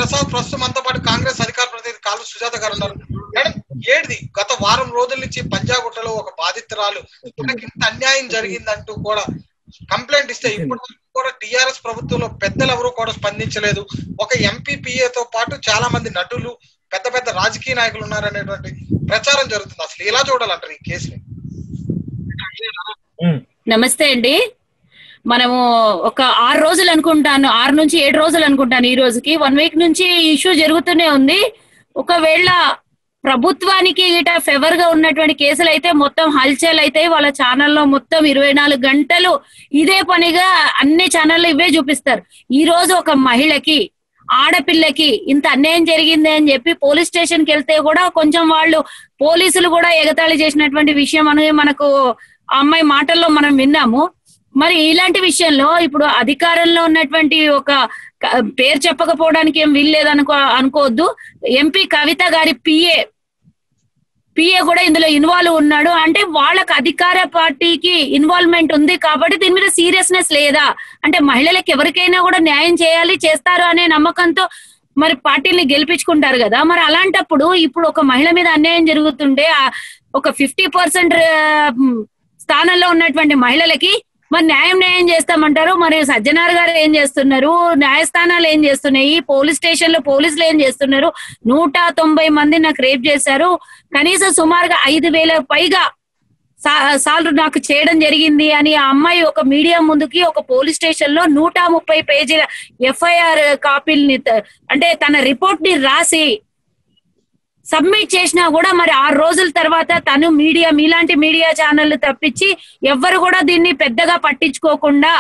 ప్రసాద్ ప్రస్తుతం మనతో పాటు కాంగ్రెస్ అధికార ప్రతినిధి కాలు సుజాత గారు ఉన్నారు మేడం ఏడిది గత వారం రోజుల నుంచి పంజాగుట్టలో ఒక బాధితురాలు తనకి ఇంత అన్యాయం జరిగిందంటూ కూడా కంప్లైంట్ ఇస్తే ఇప్పటి వరకు కూడా టిఆర్ఎస్ ప్రభుత్వంలో పెద్దలు ఎవరు కూడా స్పందించలేదు ఒక ఎంపీపీఏతో పాటు చాలా మంది నటులు పెద్ద పెద్ద రాజకీయ నాయకులు ఉన్నారనేటువంటి ప్రచారం జరుగుతుంది అసలు ఎలా చూడాలంటారు ఈ కేసుని నమస్తే అండి మనము ఒక ఆరు రోజులు అనుకుంటాను ఆరు నుంచి ఏడు రోజులు అనుకుంటాను ఈ రోజుకి వన్ వీక్ నుంచి ఇష్యూ జరుగుతూనే ఉంది ఒకవేళ ప్రభుత్వానికి ఇట ఫేవర్ గా ఉన్నటువంటి కేసులు అయితే మొత్తం హల్చల్ అయితే వాళ్ళ ఛానల్లో మొత్తం ఇరవై నాలుగు గంటలు ఇదే పనిగా అన్ని ఛానళ్ళు ఇవే చూపిస్తారు ఈ రోజు ఒక మహిళకి ఆడపిల్లకి ఇంత అన్యాయం జరిగింది అని చెప్పి పోలీస్ స్టేషన్ కి వెళ్తే కూడా కొంచెం వాళ్ళు పోలీసులు కూడా ఎగతాళి చేసినటువంటి విషయం అనేది మనకు ఆ అమ్మాయి మాటల్లో మనం విన్నాము మరి ఇలాంటి విషయంలో ఇప్పుడు అధికారంలో ఉన్నటువంటి ఒక క- పేరు చెప్పకపోవడానికి ఏం వీల్లేదు అనుకో అనుకోవద్దు ఎంపీ కవిత గారి పిఏ పిఏ కూడా ఇందులో ఇన్వాల్వ్ ఉన్నాడు అంటే వాళ్ళకి అధికార పార్టీకి ఇన్వాల్వ్మెంట్ ఉంది కాబట్టి దీని మీద సీరియస్నెస్ లేదా అంటే మహిళలకు ఎవరికైనా కూడా న్యాయం చేయాలి చేస్తారు అనే నమ్మకంతో మరి పార్టీని గెలిపించుకుంటారు కదా మరి అలాంటప్పుడు ఇప్పుడు ఒక మహిళ మీద అన్యాయం జరుగుతుంటే ఆ ఒక ఫిఫ్టీ పర్సెంట్ స్థానంలో ఉన్నటువంటి మహిళలకి మరి న్యాయం న్యాయం చేస్తామంటారు మరి సజ్జనార్ గారు ఏం చేస్తున్నారు న్యాయస్థానాలు ఏం చేస్తున్నాయి పోలీస్ స్టేషన్ లో పోలీసులు ఏం చేస్తున్నారు నూట తొంభై మంది నాకు రేప్ చేశారు కనీసం సుమారుగా ఐదు వేల పైగా సా- సార్లు నాకు చేయడం జరిగింది అని ఆ అమ్మాయి ఒక మీడియా ముందుకి ఒక పోలీస్ స్టేషన్ లో నూట ముప్పై పేజీల ఎఫ్ఐఆర్ కాపీని త- అంటే తన రిపోర్ట్ ని రాసి సబ్మిట్ చేసినా కూడా మరి ఆరు రోజుల తర్వాత తను మీడియా మీలాంటి మీడియా ఛానల్ తప్పించి ఎవ్వరు కూడా దీన్ని పెద్దగా పట్టించుకోకుండా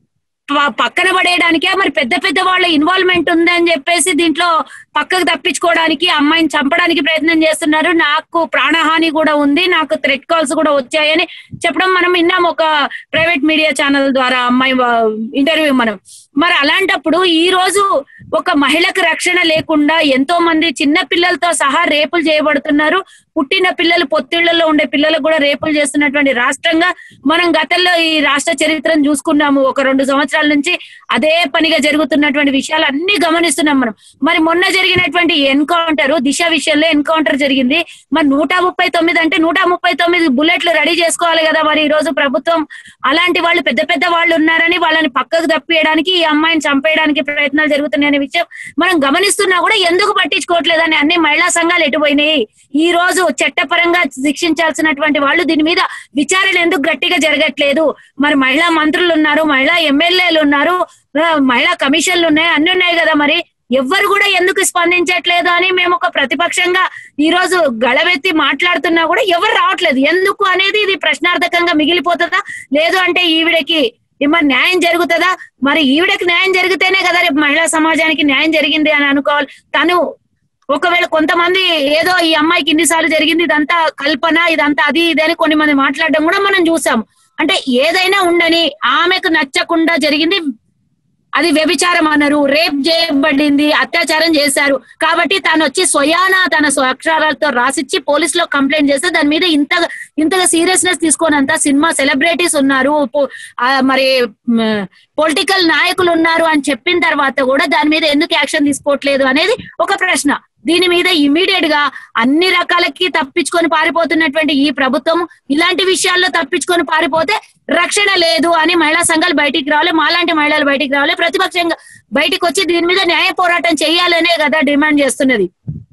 ప- పక్కన పడేయడానికే మరి పెద్ద పెద్ద వాళ్ళ ఇన్వాల్వ్మెంట్ ఉందని చెప్పేసి దీంట్లో పక్కకు తప్పించుకోవడానికి అమ్మాయిని చంపడానికి ప్రయత్నం చేస్తున్నారు నాకు ప్రాణహాని కూడా ఉంది నాకు థ్రెట్ కాల్స్ కూడా వచ్చాయని చెప్పడం మనం విన్నాం ఒక ప్రైవేట్ మీడియా ఛానల్ ద్వారా అమ్మాయి ఇంటర్వ్యూ మనం మరి అలాంటప్పుడు ఈ రోజు ఒక మహిళకు రక్షణ లేకుండా ఎంతో మంది చిన్న పిల్లలతో సహా రేపులు చేయబడుతున్నారు పుట్టిన పిల్లలు పొత్తిళ్లలో ఉండే పిల్లలకు కూడా రేపులు చేస్తున్నటువంటి రాష్ట్రంగా మనం గతంలో ఈ రాష్ట్ర చరిత్రను చూసుకున్నాము ఒక రెండు సంవత్సరాల నుంచి అదే పనిగా జరుగుతున్నటువంటి విషయాలు అన్ని గమనిస్తున్నాం మనం మరి మొన్న జరిగినటువంటి ఎన్కౌంటర్ దిశ విషయంలో ఎన్కౌంటర్ జరిగింది మరి నూట ముప్పై తొమ్మిది అంటే నూట ముప్పై తొమ్మిది బుల్లెట్లు రెడీ చేసుకోవాలి కదా మరి ఈ రోజు ప్రభుత్వం అలాంటి వాళ్ళు పెద్ద పెద్ద వాళ్ళు ఉన్నారని వాళ్ళని పక్కకు తప్పియడానికి ఈ అమ్మాయిని చంపేయడానికి ప్రయత్నాలు జరుగుతున్నాయనే విషయం మనం గమనిస్తున్నా కూడా ఎందుకు పట్టించుకోవట్లేదని అన్ని మహిళా సంఘాలు ఎటుపోయినాయి ఈ రోజు చట్టపరంగా శిక్షించాల్సినటువంటి వాళ్ళు దీని మీద విచారణ ఎందుకు గట్టిగా జరగట్లేదు మరి మహిళా మంత్రులు ఉన్నారు మహిళా ఎమ్మెల్యేలు ఉన్నారు ఆ, మహిళా కమిషన్లు ఉన్నాయి అన్ని ఉన్నాయి కదా మరి ఎవ్వరు కూడా ఎందుకు స్పందించట్లేదు అని మేము ఒక ప్రతిపక్షంగా ఈ రోజు గళవెత్తి మాట్లాడుతున్నా కూడా ఎవరు రావట్లేదు ఎందుకు అనేది ఇది ప్రశ్నార్థకంగా మిగిలిపోతుందా లేదు అంటే ఈవిడకి మరి న్యాయం జరుగుతుందా మరి ఈవిడకి న్యాయం జరిగితేనే కదా రేపు మహిళా సమాజానికి న్యాయం జరిగింది అని అనుకోవాలి తను ఒకవేళ కొంతమంది ఏదో ఈ అమ్మాయికి ఇన్నిసార్లు జరిగింది ఇదంతా కల్పన ఇదంతా అది ఇది అని కొన్ని మంది మాట్లాడడం కూడా మనం చూసాం అంటే ఏదైనా ఉండని ఆమెకు నచ్చకుండా జరిగింది అది వ్యభిచారం అన్నారు రేప్ చేయబడింది అత్యాచారం చేశారు కాబట్టి తాను వచ్చి స్వయాన తన స్వక్షరాలతో రాసిచ్చి పోలీసులో కంప్లైంట్ చేస్తే దాని మీద ఇంతగా ఇంతగా సీరియస్నెస్ తీసుకోనంత సినిమా సెలబ్రిటీస్ ఉన్నారు పో- ఆ, మరి పొలిటికల్ నాయకులు ఉన్నారు అని చెప్పిన తర్వాత కూడా దాని మీద ఎందుకు యాక్షన్ తీసుకోవట్లేదు అనేది ఒక ప్రశ్న దీని మీద ఇమీడియట్ గా అన్ని రకాలకి తప్పించుకొని పారిపోతున్నటువంటి ఈ ప్రభుత్వం ఇలాంటి విషయాల్లో తప్పించుకొని పారిపోతే రక్షణ లేదు అని మహిళా సంఘాలు బయటికి రావాలి మాలాంటి మహిళలు బయటికి రావాలి ప్రతిపక్షంగా బయటికి వచ్చి దీని మీద న్యాయ పోరాటం చేయాలనే కదా డిమాండ్ చేస్తున్నది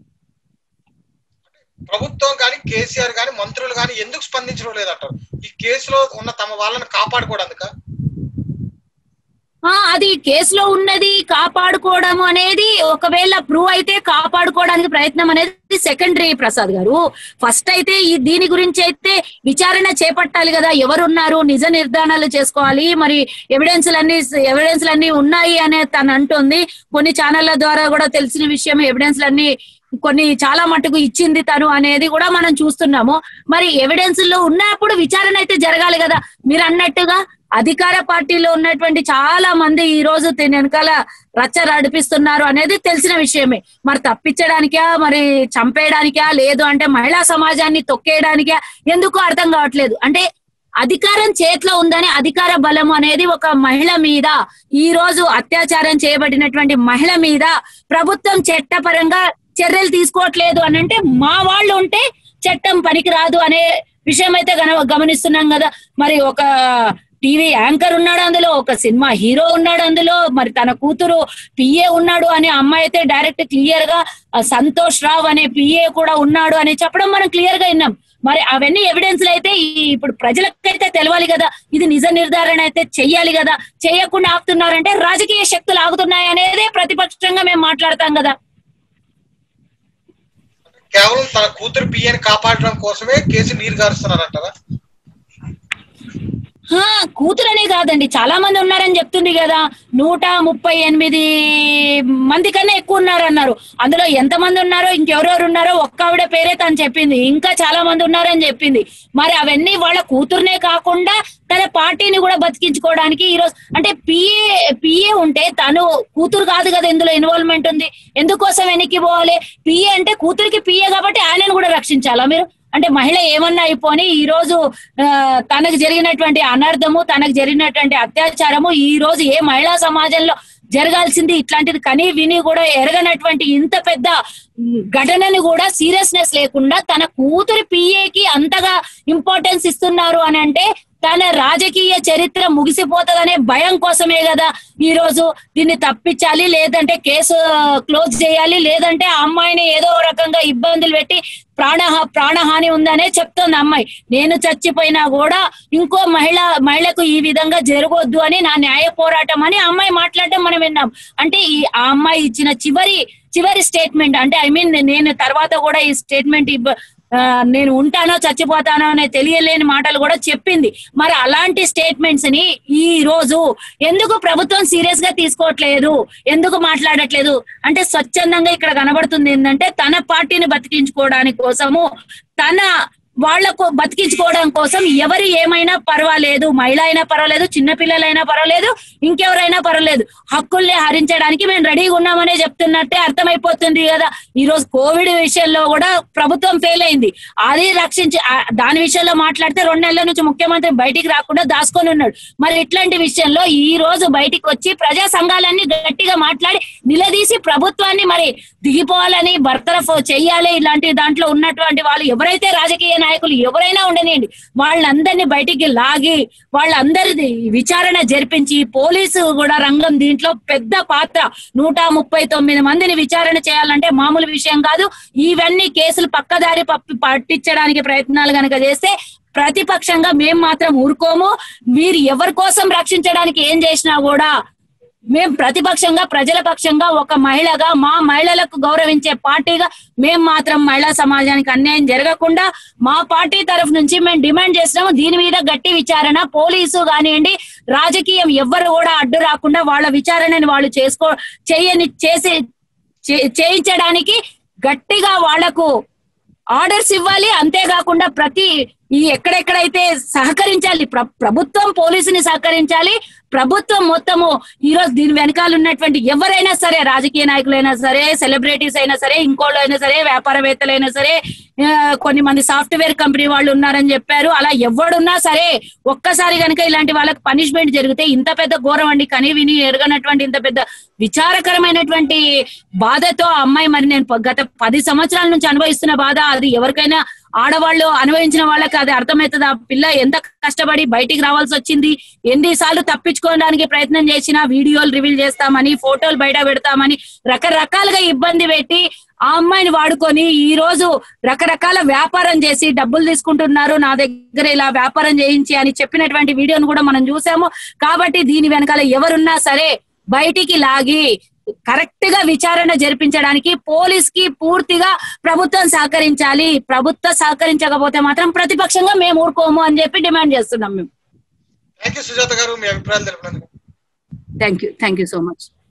ప్రభుత్వం కానీ కేసీఆర్ కానీ మంత్రులు కానీ ఎందుకు స్పందించడం లేదంటారు ఈ కేసులో ఉన్న తమ వాళ్ళని కాపాడుకోవడానికి ఆ అది కేసులో ఉన్నది కాపాడుకోవడం అనేది ఒకవేళ ప్రూవ్ అయితే కాపాడుకోవడానికి ప్రయత్నం అనేది సెకండరీ ప్రసాద్ గారు ఫస్ట్ అయితే ఈ దీని గురించి అయితే విచారణ చేపట్టాలి కదా ఎవరున్నారు నిజ నిర్ధారణలు చేసుకోవాలి మరి ఎవిడెన్స్లన్నీ ఎవిడెన్స్లన్నీ ఉన్నాయి అనే తను అంటుంది కొన్ని ఛానళ్ల ద్వారా కూడా తెలిసిన విషయం ఎవిడెన్స్లన్నీ కొన్ని చాలా మటుకు ఇచ్చింది తను అనేది కూడా మనం చూస్తున్నాము మరి ఎవిడెన్స్ లో ఉన్నప్పుడు విచారణ అయితే జరగాలి కదా మీరు అన్నట్టుగా అధికార పార్టీలో ఉన్నటువంటి చాలా మంది ఈ రోజు దీని వెనకాల రచ్చ నడిపిస్తున్నారు అనేది తెలిసిన విషయమే మరి తప్పించడానికా మరి చంపేయడానికా లేదు అంటే మహిళా సమాజాన్ని తొక్కేయడానికా ఎందుకు అర్థం కావట్లేదు అంటే అధికారం చేతిలో ఉందని అధికార బలం అనేది ఒక మహిళ మీద ఈ రోజు అత్యాచారం చేయబడినటువంటి మహిళ మీద ప్రభుత్వం చట్టపరంగా చర్యలు తీసుకోవట్లేదు అని అంటే మా వాళ్ళు ఉంటే చట్టం పనికిరాదు అనే విషయం అయితే గన- గమనిస్తున్నాం కదా మరి ఒక టీవీ యాంకర్ ఉన్నాడు అందులో ఒక సినిమా హీరో ఉన్నాడు అందులో మరి తన కూతురు పిఏ ఉన్నాడు అనే అమ్మాయి అయితే డైరెక్ట్ క్లియర్ గా ఆ, సంతోష్ రావ్ అనే పిఏ కూడా ఉన్నాడు అని చెప్పడం మనం క్లియర్ గా విన్నాం మరి అవన్నీ ఎవిడెన్స్ అయితే ఈ- ఇప్పుడు ప్రజలకైతే తెలవాలి కదా ఇది నిజ నిర్ధారణ అయితే చెయ్యాలి కదా చేయకుండా ఆపుతున్నారంటే రాజకీయ శక్తులు ఆగుతున్నాయి అనేదే ప్రతిపక్షంగా మేము మాట్లాడతాం కదా కేవలం తన కూతురు పియ్యని కాపాడడం కోసమే కేసు నీరు గారుస్తున్నారంటారా హా, కూతురనే కాదండి చాలా మంది ఉన్నారని చెప్తుంది కదా నూట ముప్పై ఎనిమిది మంది కన్నా ఎక్కువ ఉన్నారన్నారు అందులో ఎంత మంది ఉన్నారో ఇంకెవరెవరు ఉన్నారో ఒక్క ఆవిడ పేరే తను చెప్పింది ఇంకా చాలా మంది ఉన్నారని చెప్పింది మరి అవన్నీ వాళ్ళ కూతురునే కాకుండా తన పార్టీని కూడా బతికించుకోవడానికి ఈ రోజు అంటే పిఏ పిఏ ఉంటే తను కూతురు కాదు కదా ఇందులో ఇన్వాల్వ్మెంట్ ఉంది ఎందుకోసం వెనక్కి పోవాలి పిఏ అంటే కూతురికి పిఏ కాబట్టి ఆయనను కూడా రక్షించాలా మీరు అంటే మహిళ ఏమన్నా అయిపోని ఈ రోజు ఆ, తనకు జరిగినటువంటి అనర్థము తనకు జరిగినటువంటి అత్యాచారము ఈ రోజు ఏ మహిళా సమాజంలో జరగాల్సింది ఇట్లాంటిది కని విని కూడా ఎరగనటువంటి ఇంత పెద్ద ఉమ్, ఘటనని కూడా సీరియస్నెస్ లేకుండా తన కూతురి పిఏకి అంతగా ఇంపార్టెన్స్ ఇస్తున్నారు అని అంటే తన రాజకీయ చరిత్ర ముగిసిపోతుందనే భయం కోసమే కదా ఈ రోజు దీన్ని తప్పించాలి లేదంటే కేసు క్లోజ్ చేయాలి లేదంటే ఆ అమ్మాయిని ఏదో రకంగా ఇబ్బందులు పెట్టి ప్రాణ ప్రాణహాని ఉందనే చెప్తోంది అమ్మాయి నేను చచ్చిపోయినా కూడా ఇంకో మహిళ మహిళకు ఈ విధంగా జరగొద్దు అని నా న్యాయ పోరాటం అని ఆ అమ్మాయి మాట్లాడటం మనం విన్నాం అంటే ఈ ఆ అమ్మాయి ఇచ్చిన చివరి చివరి స్టేట్మెంట్ అంటే ఐ మీన్ నేను తర్వాత కూడా ఈ స్టేట్మెంట్ ఇవ్వ ఆ, నేను ఉంటానో చచ్చిపోతానో అనే తెలియలేని మాటలు కూడా చెప్పింది మరి అలాంటి స్టేట్మెంట్స్ ని ఈ రోజు ఎందుకు ప్రభుత్వం సీరియస్ గా తీసుకోవట్లేదు ఎందుకు మాట్లాడట్లేదు అంటే స్వచ్ఛందంగా ఇక్కడ కనబడుతుంది ఏంటంటే తన పార్టీని బతికించుకోవడానికి కోసము తన వాళ్లకు బతికించుకోవడం కోసం ఎవరు ఏమైనా పర్వాలేదు మహిళ అయినా పర్వాలేదు చిన్న పిల్లలైనా పర్వాలేదు ఇంకెవరైనా పర్వాలేదు హక్కుల్ని హరించడానికి మేము రెడీగా ఉన్నామనే చెప్తున్నట్టే అర్థమైపోతుంది కదా ఈ రోజు కోవిడ్ విషయంలో కూడా ప్రభుత్వం ఫెయిల్ అయింది అది రక్షించి ఆ, దాని విషయంలో మాట్లాడితే రెండు నెలల నుంచి ముఖ్యమంత్రి బయటికి రాకుండా దాచుకొని ఉన్నాడు మరి ఇట్లాంటి విషయంలో ఈ రోజు బయటికి వచ్చి ప్రజా సంఘాలన్నీ గట్టిగా మాట్లాడి నిలదీసి ప్రభుత్వాన్ని మరి దిగిపోవాలని బర్తరఫ్ చెయ్యాలి ఇలాంటి దాంట్లో ఉన్నటువంటి వాళ్ళు ఎవరైతే రాజకీయ నాయకులు ఎవరైనా ఉండనియండి వాళ్ళందరినీ బయటికి లాగి వాళ్ళందరిది విచారణ జరిపించి పోలీసు కూడా రంగం దీంట్లో పెద్ద పాత్ర నూట ముప్పై తొమ్మిది మందిని విచారణ చేయాలంటే మామూలు విషయం కాదు ఇవన్నీ కేసులు పక్కదారి పప్పి పట్టించడానికి ప్రయత్నాలు గనక చేస్తే ప్రతిపక్షంగా మేం మాత్రం ఊరుకోము మీరు ఎవరి కోసం రక్షించడానికి ఏం చేసినా కూడా మేం ప్రతిపక్షంగా ప్రజల పక్షంగా ఒక మహిళగా మా మహిళలకు గౌరవించే పార్టీగా మేం మాత్రం మహిళా సమాజానికి అన్యాయం జరగకుండా మా పార్టీ తరఫు నుంచి మేము డిమాండ్ చేస్తున్నాము దీని మీద గట్టి విచారణ పోలీసు కానివ్వండి రాజకీయం ఎవ్వరు కూడా అడ్డు రాకుండా వాళ్ళ విచారణని వాళ్ళు చేసుకో చేయని చేసి చే- చేయించడానికి గట్టిగా వాళ్లకు ఆర్డర్స్ ఇవ్వాలి అంతేకాకుండా ప్రతి ఈ ఎక్కడెక్కడైతే సహకరించాలి ప్ర- ప్రభుత్వం పోలీసుని సహకరించాలి ప్రభుత్వం మొత్తము ఈ రోజు దీని వెనకాల ఉన్నటువంటి ఎవరైనా సరే రాజకీయ నాయకులైనా సరే సెలబ్రిటీస్ అయినా సరే ఇంకోళ్ళు అయినా సరే వ్యాపారవేత్తలైనా సరే ఆ, కొన్ని మంది సాఫ్ట్వేర్ కంపెనీ వాళ్ళు ఉన్నారని చెప్పారు అలా ఎవడున్నా సరే ఒక్కసారి కనుక ఇలాంటి వాళ్ళకి పనిష్మెంట్ జరిగితే ఇంత పెద్ద ఘోరం అండి కని విని ఎరగనటువంటి ఇంత పెద్ద విచారకరమైనటువంటి బాధతో ఆ అమ్మాయి మరి నేను ప- గత పది సంవత్సరాల నుంచి అనుభవిస్తున్న బాధ అది ఎవరికైనా ఆడవాళ్ళు అనుభవించిన వాళ్ళకి అది అర్థమవుతుంది ఆ పిల్ల ఎంత కష్టపడి బయటికి రావాల్సి వచ్చింది ఎన్నిసార్లు తప్పించుకోవడానికి ప్రయత్నం చేసినా వీడియోలు రివీల్ చేస్తామని ఫోటోలు బయట పెడతామని రకరకాలుగా ఇబ్బంది పెట్టి ఆ అమ్మాయిని వాడుకొని ఈ రోజు రకరకాల వ్యాపారం చేసి డబ్బులు తీసుకుంటున్నారు నా దగ్గర ఇలా వ్యాపారం చేయించి అని చెప్పినటువంటి వీడియోను కూడా మనం చూసాము కాబట్టి దీని వెనకాల ఎవరున్నా సరే బయటికి లాగి కరెక్ట్ గా విచారణ జరిపించడానికి పోలీస్ కి పూర్తిగా ప్రభుత్వం సహకరించాలి ప్రభుత్వం సహకరించకపోతే మాత్రం ప్రతిపక్షంగా మేము ఊరుకోము అని చెప్పి డిమాండ్ చేస్తున్నాం మేము థ్యాంక్ యూ సుజాత గారు మీ అభిప్రాయాలు తెలిపినందుకు thank you thank you so much